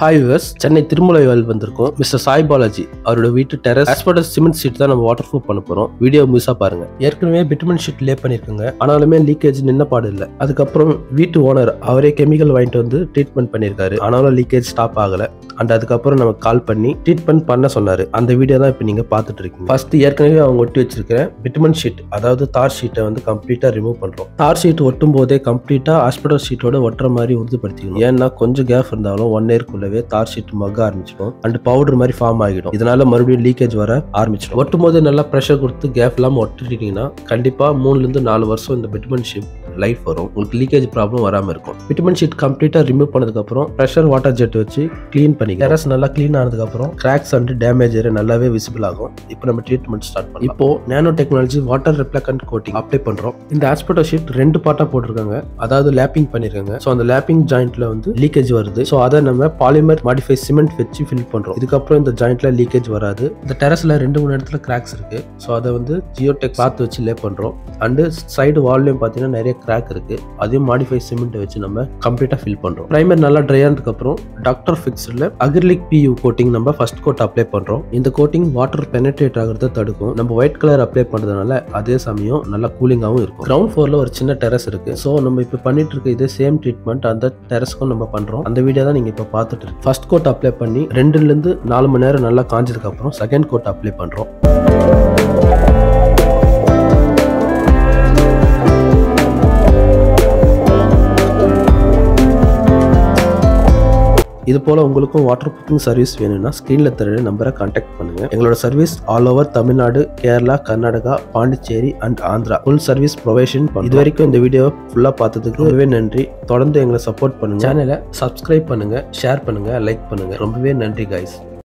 hi viewers Chennai Thirumalai வயல் வந்திருக்கோம் mister Sai Balaji அவரோட வீட்டு டெரஸ் ஆஸ்பர்டஸ் சிமெண்ட் ஷீட் தான் நம்ம வாட்டர் ப்ரூஃப் பண்ண போறோம் வீடியோ முழுசா பாருங்க ஏற்கனவே பிட்டுமன் ஷீட் லே பண்ணிருக்கோங்க ஆனாலுமே லீக்கேஜ் நின்ன பாடு இல்லை அதுக்கப்புறம் வீட்டு ஓனர் அவரே கெமிக்கல் வாங்கிட்டு வந்து ட்ரீட்மெண்ட் பண்ணியிருக்காரு ஆனாலும் லீக்கேஜ் ஸ்டாப் ஆகல அண்ட் அதுக்கப்புறம் நமக்கு கால் பண்ணி ட்ரீட்மெண்ட் பண்ண சொன்னாரு அந்த வீடியோ தான் இப்போ நீங்க பார்த்துட்டு இருக்கீங்க ஃபர்ஸ்ட் ஏற்கனவே அவங்க ஒட்டி வச்சிருக்கிற பிட்டுமன் ஷீட் அதாவது தார் ஷீட்டை வந்து கம்ப்ளீட்டா ரிமூவ் பண்றோம் தார் ஷீட் ஒட்டும் போதே கம்ப்ளீட்டா ஹாஸ்பிட்டல் ஷீட்டோட ஒட்டுற மாதிரி உறுதிப்படுத்திக்கணும் ஏன்னா கொஞ்சம் கேப் இருந்தாலும் ஒன் இயர்க்குள்ளவே தார் ஷீட் மக்க ஆரம்பிச்சிடும் அண்ட் பவுடர் மாதிரி ஃபார்ம் ஆகிடும் இதனால மறுபடியும் லீக்கேஜ் வர ஆரம்பிச்சிடும் ஒட்டும் போது நல்லா ப்ரெஷர் கொடுத்து கேப் இல்லாமல் ஒட்டிட்டீங்கன்னா கண்டிப்பா மூணுல இருந்து நாலு வருஷம் இந்த பிட்மன் ஷீட் லைஃப் வரும் உங்களுக்கு லீக்கேஜ் ப்ராப்ளம் வராம இருக்கும் விட்டமின் ஷீட் கம்ப்ளீட்டா ரிமூவ் பண்ணதுக்கு அப்புறம் ப்ரெஷர் வாட்டர் ஜெட் வச்சு க்ளீன் பண்ணி டெரஸ் நல்லா க்ளீன் ஆனதுக்கு அப்புறம் கிராக்ஸ் அண்ட் டேமேஜ் நல்லாவே விசிபிள் ஆகும் இப்போ நம்ம ட்ரீட்மெண்ட் ஸ்டார்ட் பண்ணலாம் இப்போ nano technology water repellent coating apply பண்றோம் இந்த ஆஸ்பெட்டோ ஷீட் ரெண்டு பார்ட்டா போட்டிருக்காங்க அதாவது லேப்பிங் பண்ணிருக்காங்க ஸோ அந்த லேப்பிங் ஜாயிண்ட்ல வந்து லீக்கேஜ் வருது ஸோ அதை நம்ம பாலிமர் மாடிஃபை சிமெண்ட் வச்சு ஃபில் பண்றோம் இதுக்கப்புறம் இந்த ஜாயிண்ட்ல லீக்கேஜ் வராது இந்த டெரஸ்ல ரெண்டு மூணு இடத்துல கிராக்ஸ் இருக்கு ஸோ அதை வந்து ஜியோடெக் பார்த்து வச்சு லே பண்றோம் அண்டு சைடு வால்லையும் பார்த்தீங்கன்னா நிறைய கிராக் இருக்கு அதையும் மாடிஃபை சிமெண்ட் வச்சு நம்ம கம்ப்ளீட்டா ஃபில் பண்றோம் ப்ரைமர் நல்லா ட்ரை ஆனதுக்கு அப்புறம் டாக்டர் ஃபிக்ஸ்ல அக்ரிலிக் பியூ கோட்டிங் நம்ம ஃபர்ஸ்ட் கோட் அப்ளை பண்றோம் இந்த கோட்டிங் வாட்டர் பெனட்ரேட் ஆகிறத தடுக்கும் நம்ம ஒயிட் கலர் அப்ளை பண்றதுனால அதே சமயம் நல்லா கூலிங்காகவும் இருக்கும் கிரவுண்ட் ஃப்ளோர்ல ஒரு சின்ன டெரஸ் இருக்கு ஸோ நம்ம இப்போ பண்ணிட்டு இருக்க இதே சேம் ட்ரீட்மெண்ட் அந்த டெரஸ்க்கும் நம்ம பண்றோம் அந்த வீடியோ தான் நீங்க இப்போ பார்த்துட்டு இருக்கு ஃபர்ஸ்ட் கோட் அப்ளை பண்ணி ரெண்டுல இருந்து நாலு மணி நேரம் நல்லா காஞ்சதுக்கு அப்புறம் செகண்ட் கோட் அப்ளை பண்றோம் இது போல உங்களுக்கும் வாட்டர் ப்ரூஃபிங் சர்வீஸ் வேணும்னா ஸ்க்ரீன்ல தர நம்பரை கான்டாக்ட் பண்ணுங்க எங்களோட service all over Tamil Nadu Kerala Karnataka Pondicherry and Andhra full service provision இது வரைக்கும் இந்த வீடியோ ஃபுல்லா பார்த்ததுக்கு ரொம்பவே நன்றி தொடர்ந்து எங்களை சப்போர்ட் பண்ணுங்க சேனலை சப்ஸ்கிரைப் பண்ணுங்க ஷேர் பண்ணுங்க லைக் பண்ணுங்க ரொம்பவே நன்றி கைஸ்